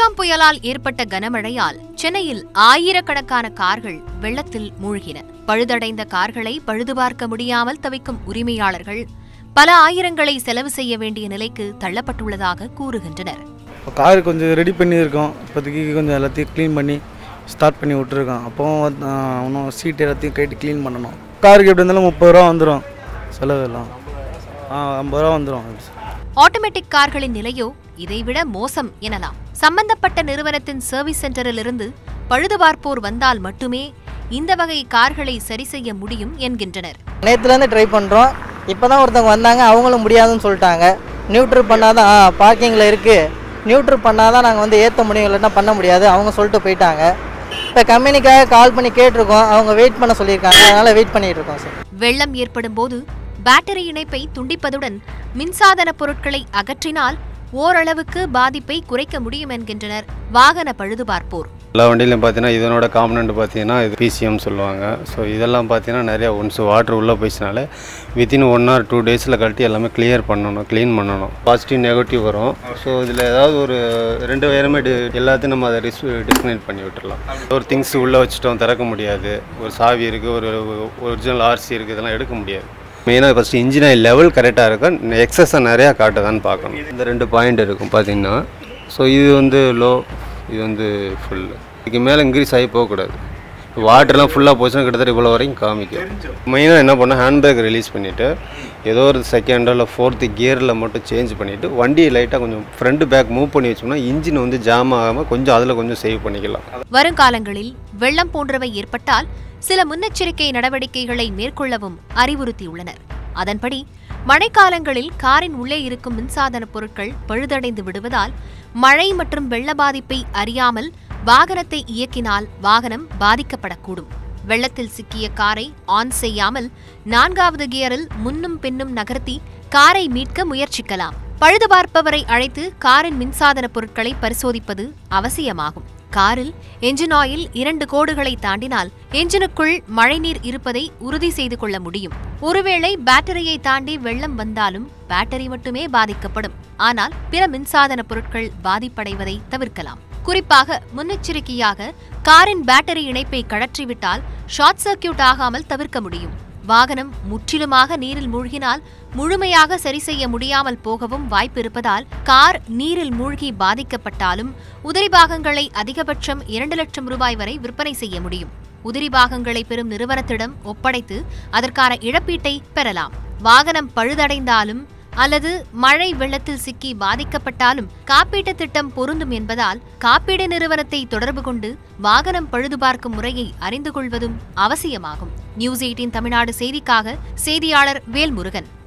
அம்ஃபான் புயலால் ஏற்பட்ட கனமழையால் சென்னையில் ஆயிரக்கணக்கான கார்கள் வெள்ளத்தில் மூழ்கின பழுதடைந்த கார்களை பழுதுபார்க்க முடியாமல் தவிக்கும் உரிமையாளர்கள் பல ஆயிரங்களை செலவு செய்ய வேண்டிய நிலைக்கு தள்ளப்பட்டுள்ளதாக கூறுகின்றனர் இப்போ கார் கொஞ்சம் ரெடி பண்ணியிருக்கோம் இப்போதைக்கு கொஞ்சம் எல்லாத்தையும் க்ளீன் பண்ணி ஸ்டார்ட் பண்ணி விட்ருக்கோம் அப்போவும் வந்து, ஆஹ், இன்னும் சீட் எல்லாத்தையும் கட்டி க்ளீன் பண்ணணும் காருக்கு எப்படி இருந்தாலும் முப்பது ரூபா வந்துடும் செலவு எல்லாம் ஆ ஐம்பது ரூபா வந்துடும் ஆட்டோமேட்டிக் கார்களின் நிலையோ இதைவிட மோசம் எனலாம் சம்பந்தப்பட்ட நிறுவனத்தின் சர்வீஸ் சென்டரிலிருந்து பழுதுபார்ப்போர் வந்தால் மட்டுமே இந்த வகை கார்களை சரி செய்ய முடியும் என்கின்றனர் நேற்றுலேருந்து ட்ரை பண்ணுறோம் இப்போ தான் ஒருத்தவங்க வந்தாங்க அவங்களும் முடியாதுன்னு சொல்லிட்டாங்க நியூட்ரு பண்ணால் தான் பார்க்கிங்கில் இருக்குது நியூட்ரு பண்ணால் தான் நாங்கள் வந்து ஏற்ற முடியும் இல்லைன்னா பண்ண முடியாது அவங்க சொல்லிட்டு போயிட்டாங்க இப்போ கம்பெனிக்காக கால் பண்ணி கேட்டிருக்கோம் அவங்க வெயிட் பண்ண சொல்லியிருக்காங்க அதனால் வெயிட் பண்ணிகிட்டு இருக்கோம் சார் வெள்ளம் ஏற்படும் போது பேட்டரி இணைப்பை துண்டிப்பதுடன் மின்சாதன பொருட்களை அகற்றினால் ஓரளவுக்கு பாதிப்பை குறைக்க முடியும் என்கின்றனர் வாகன பழுதுபார்ப்போர் எல்லா வண்டியிலையும் பார்த்தீங்கன்னா இதனோட காம்பனண்ட் பார்த்தீங்கன்னா இது பிசிஎம் சொல்லுவாங்க ஸோ இதெல்லாம் பார்த்தீங்கன்னா நிறைய ஒன்ஸ் வாட்டர் உள்ளே போயிடுச்சுனாலே வித்தின் ஒன் ஆர் டூ டேஸில் கழட்டி எல்லாமே கிளியர் பண்ணணும் க்ளீன் பண்ணணும் பாசிட்டிவ் நெகட்டிவ் வரும் ஸோ இதில் ஏதாவது ஒரு ரெண்டு பேருமே டி எல்லாத்தையும் நம்ம அதை டிஸ் டிஸ்கனெக்ட் பண்ணி விட்டுறலாம் ஒரு திங்ஸ் உள்ளே வச்சுட்டோம் திறக்க முடியாது ஒரு சாவி இருக்குது ஒரு ஒரிஜினல் ஆர்சி இருக்குது இதெல்லாம் எடுக்க முடியாது மெயினாக ஃபஸ்ட்டு இன்ஜின் ஆயில் லெவல் கரெக்டாக இருக்கா எக்ஸஸாக நிறையா காட்டுதான்னு பார்க்கணும் இந்த ரெண்டு பாயிண்ட் இருக்கும் பார்த்தீங்கன்னா ஸோ இது வந்து லோ இது வந்து ஃபுல் இதுக்கு மேலே இன்க்ரீஸ் ஆகி போகக்கூடாது வாட்டர்லாம் ஃபுல்லாக போச்சுன்னா கிட்டத்தட்ட இவ்வளோ வரைக்கும் காமிக்கும் மெயினாக என்ன பண்ணால் ஹேண்ட்பேக் ரிலீஸ் பண்ணிவிட்டு ஏதோ ஒரு செகண்டோ இல்லை ஃபோர்த்து கியரில் மட்டும் சேஞ்ச் பண்ணிவிட்டு வண்டியை லைட்டாக கொஞ்சம் ஃப்ரண்ட் பேக் மூவ் பண்ணி வச்சோம்னா இன்ஜின் வந்து ஜாம் ஆகாமல் கொஞ்சம் அதில் கொஞ்சம் சேவ் பண்ணிக்கலாம் வருங்காலங்களில் வெள்ளம் போன்றவை ஏற்பட்டால் சில முன்னெச்சரிக்கை நடவடிக்கைகளை மேற்கொள்ளவும் அறிவுறுத்தியுள்ளனர் அதன்படி மழைக்காலங்களில் காரின் உள்ளே இருக்கும் மின்சாதன பொருட்கள் பழுதடைந்து விடுவதால் மழை மற்றும் வெள்ள பாதிப்பை அறியாமல் வாகனத்தை இயக்கினால் வாகனம் பாதிக்கப்படக்கூடும் வெள்ளத்தில் சிக்கிய காரை ஆன் செய்யாமல் நான்காவது கியரில் முன்னும் பின்னும் நகர்த்தி காரை மீட்க முயற்சிக்கலாம் பழுதுபார்ப்பவரை அழைத்து காரின் மின்சாதன பொருட்களை பரிசோதிப்பது அவசியமாகும் காரில் என்ஜின் ஆயில் இரண்டு கோடுகளை தாண்டினால் என்ஜினுக்குள் மழைநீர் இருப்பதை உறுதி செய்து கொள்ள முடியும் ஒருவேளை பேட்டரியை தாண்டி வெள்ளம் வந்தாலும் பேட்டரி மட்டுமே பாதிக்கப்படும் ஆனால் பிற மின்சாதன பொருட்கள் பாதிப்படைவதை தவிர்க்கலாம் குறிப்பாக முன்னெச்சரிக்கையாக காரின் பேட்டரி இணைப்பை கழற்றிவிட்டால் ஷார்ட் சர்க்கியூட் ஆகாமல் தவிர்க்க முடியும் வாகனம் முற்றிலுமாக நீரில் மூழ்கினால் முழுமையாக சரி செய்ய முடியாமல் போகவும் வாய்ப்பு இருப்பதால் கார் நீரில் மூழ்கி பாதிக்கப்பட்டாலும் உதிரி பாகங்களை அதிகபட்சம் இரண்டு லட்சம் ரூபாய் வரை விற்பனை செய்ய முடியும் உதிரி பாகங்களை பெறும் நிறுவனத்திடம் ஒப்படைத்து அதற்கான இழப்பீட்டை பெறலாம் வாகனம் பழுதடைந்தாலும் அல்லது மழை வெள்ளத்தில் சிக்கி பாதிக்கப்பட்டாலும் காப்பீட்டு திட்டம் பொருந்தும் என்பதால் காப்பீடு நிறுவனத்தை தொடர்பு கொண்டு வாகனம் பழுதுபார்க்கும் முறையை அறிந்து கொள்வதும் அவசியமாகும் நியூஸ் எயிட்டின் தமிழ்நாடு செய்திக்காக செய்தியாளர் வேல்முருகன்